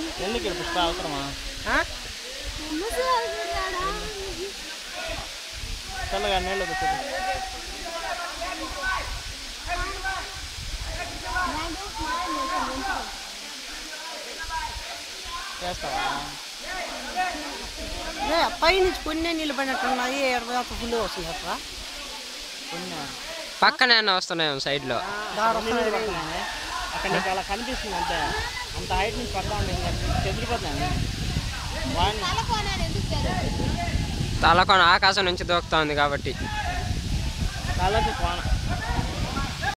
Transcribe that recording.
ఎందుకు ఇక్కడ పుష్ప అవసరమా ఆ? చల్లగా నీళ్ళు కూర్చోదు చేస్తావా ఏ, పైనుంచి కొన్ని నీళ్ళు పడినట్టున్నాయి ఇరవై ఒక్క ఫుల్ వస్తుంది అట్లా పుణ్య పక్కనే వస్తున్నాయి సైడ్లో దారి అన్ని నీళ్ళు పడుతున్నాయి. అక్కడ నీకు అలా కనిపిస్తుంది అంతే అంత హైట్ నుంచి పడతా ఉండే చెదిరిపోతున్నాయి వాడిని తలకొన ఆకాశం నుంచి దూకుతా ఉంది కాబట్టి తలకి కోన